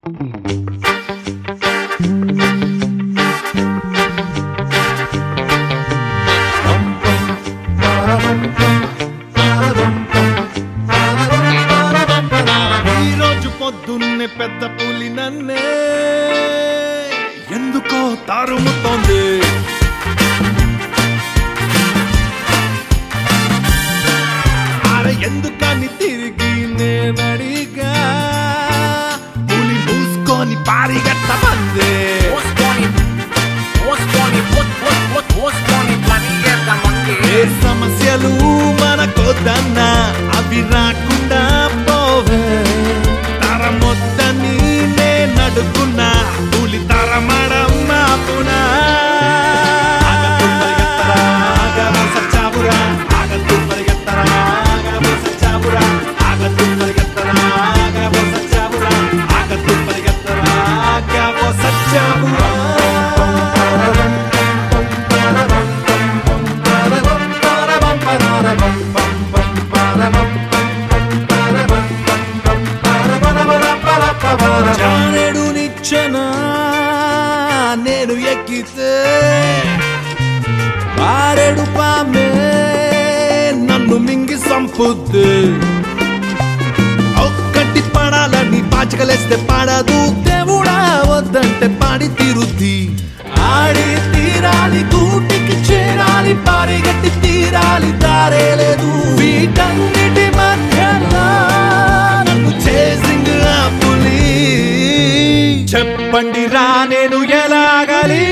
ఈరోజు పొద్దున్నే పెద్ద పులి నన్నే ఎందుకో తారుముతోంది అరే ఎందుకని తిరిగి నేనడిగా పులి మూసుకొని పారిగట్ట మందే Osconi, Osconi, Os- Os- Os- Osconi planeta మంది ఏ సమస్యలు మనకొద్దన్నా అవి రాకుండా పోవే తరమొద్దని నేనడుకున్నా పులి తరమడం మాపునా జానెడు నిచ్చనా నేను ఎక్కితే బారెడు పామే నన్ను మింగి సంపుద్ది ఒక్కటి పడాలని పాచికలేస్తే పాడదు దేవుడా వద్దంటే పాడి తీరుద్ది ఆడి తీరాలి కూటికి చేరాలి పారిగట్టి తీరాలి దారే లేదు వీటన్నిటి మధ్యలో నన్ను చేసింగ్ పులి చెప్పండి రా నేను ఎలాగలి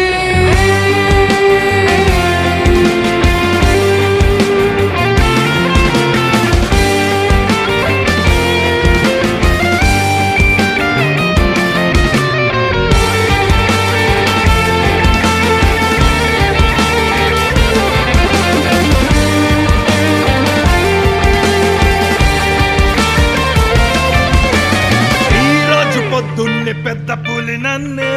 ఈ రోజు పొద్దున్నే పెద్ద పులి నన్నే